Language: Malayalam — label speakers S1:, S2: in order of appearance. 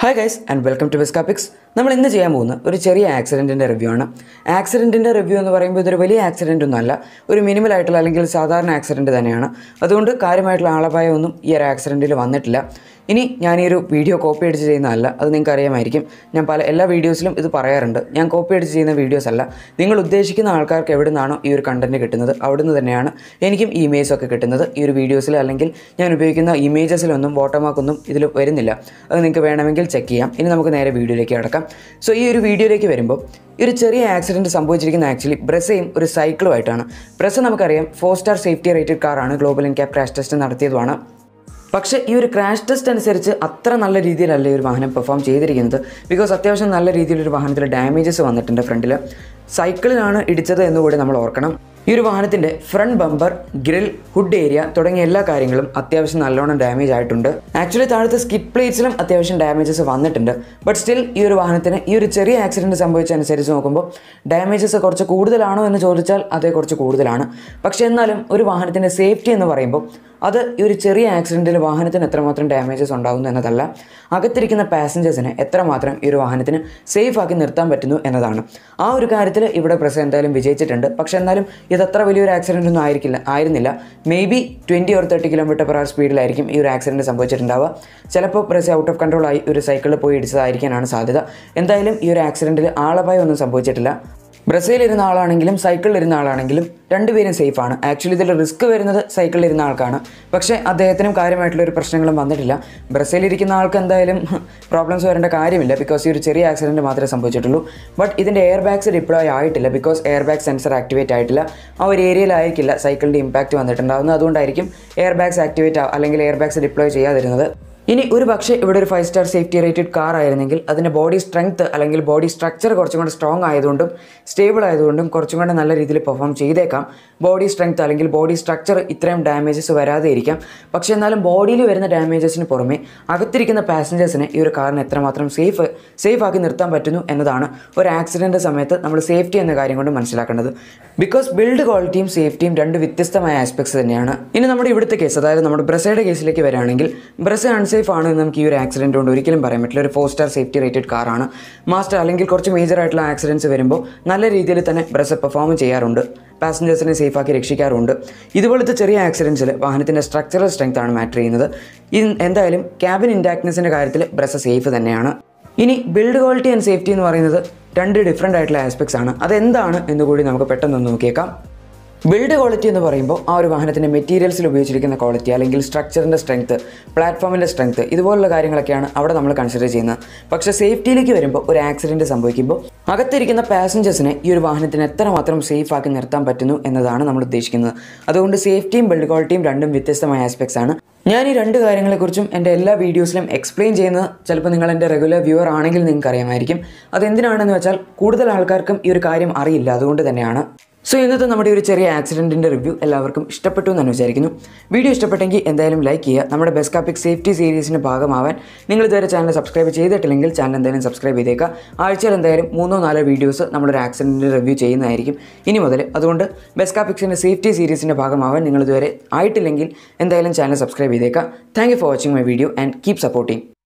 S1: hi guys and welcome to ബെസ്കാപ്പിക്സ് നമ്മൾ ഇന്ന് ചെയ്യാൻ പോകുന്ന ഒരു ചെറിയ ആക്സിഡൻറ്റിൻ്റെ റിവ്യൂ ആണ് ആക്സിഡൻറ്റിൻ്റെ റിവ്യൂ എന്ന് പറയുമ്പോൾ ഇതൊരു വലിയ ആക്സിഡൻ്റ് ഒന്നും അല്ല ഒരു മിനിമൽ ആയിട്ടുള്ള അല്ലെങ്കിൽ സാധാരണ ആക്സിഡൻറ്റ് തന്നെയാണ് അതുകൊണ്ട് കാര്യമായിട്ടുള്ള ആളപായമൊന്നും ഈ ഒരു ആക്സിഡൻറ്റിൽ വന്നിട്ടില്ല ഇനി ഞാൻ ഈ ഒരു വീഡിയോ കോപ്പി അടിച്ച് ചെയ്യുന്നതല്ല അത് നിങ്ങൾക്ക് അറിയാമായിരിക്കും ഞാൻ പല എല്ലാ വീഡിയോസിലും ഇത് പറയാറുണ്ട് ഞാൻ കോപ്പി അടിച്ച് ചെയ്യുന്ന വീഡിയോസ് അല്ല നിങ്ങൾ ഉദ്ദേശിക്കുന്ന ആൾക്കാർക്ക് എവിടെ നിന്നാണോ ഈ ഒരു കണ്ടൻറ്റ് കിട്ടുന്നത് അവിടുന്ന് തന്നെയാണ് എനിക്കും ഇമേജ് ഒക്കെ കിട്ടുന്നത് ഈ ഒരു വീഡിയോസിൽ അല്ലെങ്കിൽ ഞാൻ ഉപയോഗിക്കുന്ന ഇമേജസിലൊന്നും വാട്ടർമാർക്കൊന്നും ഇതിൽ വരുന്നില്ല അത് നിങ്ങൾക്ക് വേണമെങ്കിൽ ചെക്ക് ചെയ്യാം ഇനി നമുക്ക് നേരെ വീഡിയോയിലേക്ക് കിടക്കാം സോ ഈ ഒരു വീഡിയോയിലേക്ക് വരുമ്പോൾ ഈ ഒരു ചെറിയ ആക്സിഡൻറ്റ് സംഭവിച്ചിരിക്കുന്ന ആക്ച്വലി ബ്രസയും ഒരു സൈക്കിളുമായിട്ടാണ് ബ്രസ നമുക്കറിയാം ഫോർ സ്റ്റാർ സേഫ്റ്റി റേറ്റഡ് കാറാണ് global NCAP crash test നടത്തിയതുമാണ് പക്ഷേ ഈ ഒരു ക്രാഷ് ടെസ്റ്റ് അനുസരിച്ച് അത്ര നല്ല രീതിയിലല്ല ഈ ഒരു വാഹനം പെർഫോം ചെയ്തിരിക്കുന്നത് ബിക്കോസ് അത്യാവശ്യം നല്ല രീതിയിൽ ഒരു വാഹനത്തിൽ ഡാമേജസ് വന്നിട്ടുണ്ട് ഫ്രണ്ടിൽ സൈക്കിളിലാണ് ഇടിച്ചത് എന്നുകൂടി നമ്മൾ ഓർക്കണം ഈ ഒരു വാഹനത്തിൻ്റെ front bumper grill hood area തുടങ്ങിയ എല്ലാ കാര്യങ്ങളും അത്യാവശ്യം നല്ലോണം ഡാമേജ് ആയിട്ടുണ്ട് ആക്ച്വലി താഴത്തെ സ്കിഡ് പ്ലേറ്റ്സിലും അത്യാവശ്യം ഡാമേജസ് വന്നിട്ടുണ്ട് ബട്ട് സ്റ്റിൽ ഈ ഒരു വാഹനത്തിന് ഈ ഒരു ചെറിയ ആക്സിഡൻറ്റ് സംഭവിച്ചനുസരിച്ച് നോക്കുമ്പോൾ ഡാമേജസ് കുറച്ച് കൂടുതലാണോ എന്ന് ചോദിച്ചാൽ അതേ കുറച്ച് കൂടുതലാണ് പക്ഷേ എന്നാലും ഒരു വാഹനത്തിൻ്റെ സേഫ്റ്റി എന്ന് പറയുമ്പോൾ അത് ഈ ഒരു ചെറിയ ആക്സിഡൻറ്റിൽ വാഹനത്തിന് എത്രമാത്രം ഡാമേജസ് ഉണ്ടാകുന്നു എന്നതല്ല അകത്തിരിക്കുന്ന പാസഞ്ചേഴ്സിനെ എത്രമാത്രം ഈ ഒരു വാഹനത്തിന് സേഫ് ആക്കി നിർത്താൻ പറ്റുന്നു എന്നതാണ് ആ ഒരു കാര്യത്തിൽ ഇവിടെ പ്രസ് എന്തായാലും വിജയിച്ചിട്ടുണ്ട് പക്ഷേ എന്നാലും ഇത് അത്ര വലിയൊരു ആക്സിഡൻ്റ് ഒന്നും ആയിരിക്കില്ല ആയിരുന്നില്ല maybe twenty or thirty kilometre per hour സ്പീഡിലായിരിക്കും ഈ ഒരു ആക്സിഡൻറ്റ് സംഭവിച്ചിട്ടുണ്ടാവുക ചിലപ്പോൾ പ്രസ് ഔട്ട് ഓഫ് കൺട്രോൾ ആയി ഒരു സൈക്കിളിൽ പോയി ഇടിച്ചതായിരിക്കാനാണ് സാധ്യത എന്തായാലും ഈ ഒരു ആക്സിഡൻറ്റിൽ ആളപായം ഒന്നും സംഭവിച്ചിട്ടില്ല ബ്രസീലിൽ ഇരുന്ന ആളാണെങ്കിലും സൈക്കിളിൽ ഇരുന്ന ആളാണെങ്കിലും രണ്ടുപേരും സേഫാണ് ആക്ച്വലി ഇതിൽ റിസ്ക് വരുന്നത് സൈക്കിളിൽ ഇരുന്ന ആൾക്കാണ് പക്ഷേ അദ്ദേഹത്തിനും കാര്യമായിട്ടുള്ള ഒരു പ്രശ്നങ്ങളും വന്നിട്ടില്ല ബ്രസീലിൽ ഇരിക്കുന്ന ആൾക്ക് എന്തായാലും പ്രോബ്ലംസ് വരേണ്ട കാര്യമില്ല ബിക്കോസ് ഈ ഒരു ചെറിയ ആക്സിഡൻറ്റ് മാത്രമേ സംഭവിച്ചിട്ടുള്ളൂ ബട്ട് ഇതിൻ്റെ എയർ ബാഗ്സ് ഡിപ്ലോയ് ആയിട്ടില്ല because air bag sensor activate ആയിട്ടില്ല ആ ഒരു ഏരിയയിലായിരിക്കില്ല സൈക്കിളിൻ്റെ ഇമ്പാക്റ്റ് വന്നിട്ടുണ്ടാകുന്നത് അതുകൊണ്ടായിരിക്കും എയർ ബാഗ്സ് ആക്ടിവേറ്റ് അല്ലെങ്കിൽ എയർ ബാഗ്സ് ഡിപ്ലോയ് ചെയ്യാതിരുന്നത് ഇനി ഒരു പക്ഷേ ഇവിടെ ഒരു five star safety rated car ആയിരുന്നെങ്കിൽ അതിൻ്റെ ബോഡി സ്ട്രെങ്ത് അല്ലെങ്കിൽ ബോഡി സ്ട്രക്ചർ കുറച്ചും കൂടെ സ്ട്രോങ് ആയതുകൊണ്ടും സ്റ്റേബിൾ ആയതുകൊണ്ടും കുറച്ചും കൂടെ നല്ല രീതിയിൽ പെർഫോം ചെയ്തേക്കാം ബോഡി സ്ട്രെങ്ത് അല്ലെങ്കിൽ ബോഡി സ്ട്രക്ചർ ഇത്രയും ഡാമേജസ് വരാതെ ഇരിക്കാം പക്ഷേ എന്നാലും ബോഡിയിൽ വരുന്ന ഡാമേജസിന് പുറമെ അകത്തിരിക്കുന്ന പാസഞ്ചേഴ്സിനെ ഈ ഒരു കാറിന് എത്രമാത്രം സേഫ് സേഫ് ആക്കി നിർത്താൻ പറ്റുന്നു എന്നതാണ് ഒരു ആക്സിഡൻ്റ് സമയത്ത് നമ്മൾ സേഫ്റ്റി എന്ന കാര്യം കൊണ്ട് മനസ്സിലാക്കേണ്ടത് ബിക്കോസ് ബിൽഡ് ക്വാളിറ്റിയും സേഫ്റ്റിയും രണ്ട് വ്യത്യസ്തമായ ആസ്പെക്ട്സ് തന്നെയാണ് ഇനി നമ്മുടെ ഇവിടുത്തെ കേസ് അതായത് നമ്മുടെ ബ്രസയുടെ കേസിലേക്ക് വരികയാണെങ്കിൽ ബ്രസ അൺസേഫ് ആണ് എന്ന് നമുക്ക് ഈ ഒരു ആക്സിഡൻറ്റ് കൊണ്ട് ഒരിക്കലും പറയാൻ പറ്റില്ല ഒരു ഫോർ സ്റ്റാർ സേഫ്റ്റി റേറ്റഡ് കാറാണ് മാസ്റ്റർ അല്ലെങ്കിൽ കുറച്ച് മേജർ ആയിട്ടുള്ള ആക്സിഡൻറ്റ്സ് വരുമ്പോൾ നല്ല രീതിയിൽ തന്നെ ബ്രസ പെർഫോം ചെയ്യാറുണ്ട് പാസഞ്ചേഴ്സിനെ സേഫാക്കി രക്ഷിക്കാറുണ്ട് ഇതുപോലത്തെ ചെറിയ ആക്സിഡൻറ്റ്സിൽ വാഹനത്തിൻ്റെ സ്ട്രക്ചറൽ സ്ട്രെങ്ത് ആണ് മാറ്റർ ചെയ്യുന്നത് ഇത് എന്തായാലും ക്യാബിൻ ഇൻഡാക്ട്നെസ്സിൻ്റെ കാര്യത്തിൽ ബ്രസ സേഫ് തന്നെയാണ് ഇനി ബിൽഡ് ക്വാളിറ്റി ആൻഡ് സേഫ്റ്റി എന്ന് പറയുന്നത് രണ്ട് ഡിഫറെൻ്റ് ആയിട്ടുള്ള ആസ്പെക്ട്സ് ആണ് അതെന്താണ് എന്നുകൂടി നമുക്ക് പെട്ടെന്ന് നോക്കിയേക്കാം ബിൽഡ് ക്വാളിറ്റി എന്ന് പറയുമ്പോൾ ആ ഒരു വാഹനത്തിൻ്റെ മെറ്റീരിയൽസിൽ ഉപയോഗിച്ചിരിക്കുന്ന ക്വാളിറ്റി അല്ലെങ്കിൽ സ്ട്രക്ചറിൻ്റെ സ്ട്രെങ്ത് പ്ലാറ്റ്ഫോമിൻ്റെ സ്ട്രെങ്ത് ഇതുപോലുള്ള കാര്യങ്ങളൊക്കെയാണ് അവിടെ നമ്മൾ കൺസിഡർ ചെയ്യുന്നത് പക്ഷേ സേഫ്റ്റിയിലേക്ക് വരുമ്പോൾ ഒരു ആക്സിഡൻറ്റ് സംഭവിക്കുമ്പോൾ അകത്തിരിക്കുന്ന പാസഞ്ചേഴ്സിനെ ഈ ഒരു വാഹനത്തിന് എത്രമാത്രം സേഫ് ആക്കി നിർത്താൻ പറ്റുന്നു എന്നതാണ് നമ്മൾ ഉദ്ദേശിക്കുന്നത് അതുകൊണ്ട് സേഫ്റ്റിയും ബിൽഡ് ക്വാളിറ്റിയും രണ്ടും വ്യത്യസ്തമായ ആസ്പെക്ട്സ് ആണ് ഞാൻ ഈ രണ്ട് കാര്യങ്ങളെക്കുറിച്ചും എൻ്റെ എല്ലാ വീഡിയോസിലും എക്സ്പ്ലെയിൻ ചെയ്യുന്നത് ചിലപ്പോൾ നിങ്ങൾ എൻ്റെ റെഗുലർ വ്യൂവർ ആണെങ്കിൽ നിങ്ങൾക്ക് അറിയാമായിരിക്കും അതെന്തിനാണെന്ന് വെച്ചാൽ കൂടുതൽ ആൾക്കാർക്കും ഈ ഒരു കാര്യം അറിയില്ല അതുകൊണ്ട് തന്നെയാണ് സോ ഇന്നത്തെ നമ്മുടെ ഒരു ചെറിയ ആക്സിഡൻറ്റിൻ്റെ റിവ്യൂ എല്ലാവർക്കും ഇഷ്ടപ്പെട്ടു എന്ന് വിചാരിക്കുന്നു വീഡിയോ ഇഷ്ടപ്പെട്ടെങ്കിൽ എന്തായാലും ലൈക്ക് ചെയ്യുക നമ്മുടെ ബെസ്കാപ്പിക് സേഫ്റ്റി സീരീസിൻ്റെ ഭാഗമാവാൻ നിങ്ങൾ ഇതുവരെ ചാനൽ സബ്സ്ക്രൈബ് ചെയ്തിട്ടില്ലെങ്കിൽ ചാനൽ എന്തായാലും സബ്സ്ക്രൈബ് ചെയ്തേക്കുക ആഴ്ചയിൽ എന്തായാലും മൂന്നോ നാലോ വീഡിയോസ് നമ്മളൊരു ആക്സിഡൻറ്റിൻ്റെ റിവ്യൂ ചെയ്യുന്നതായിരിക്കും ഇനി മുതൽ അതുകൊണ്ട് ബെസ്കാപ്പിക്സിൻ്റെ സേഫ്റ്റി സീരീസിൻ്റെ ഭാഗമാവാൻ നിങ്ങൾ ഇതുവരെ ആയിട്ടില്ലെങ്കിൽ എന്തായാലും ചാനൽ സബ്സ്ക്രൈബ് ചെയ്തേക്കുക thank you for watching my video and keep supporting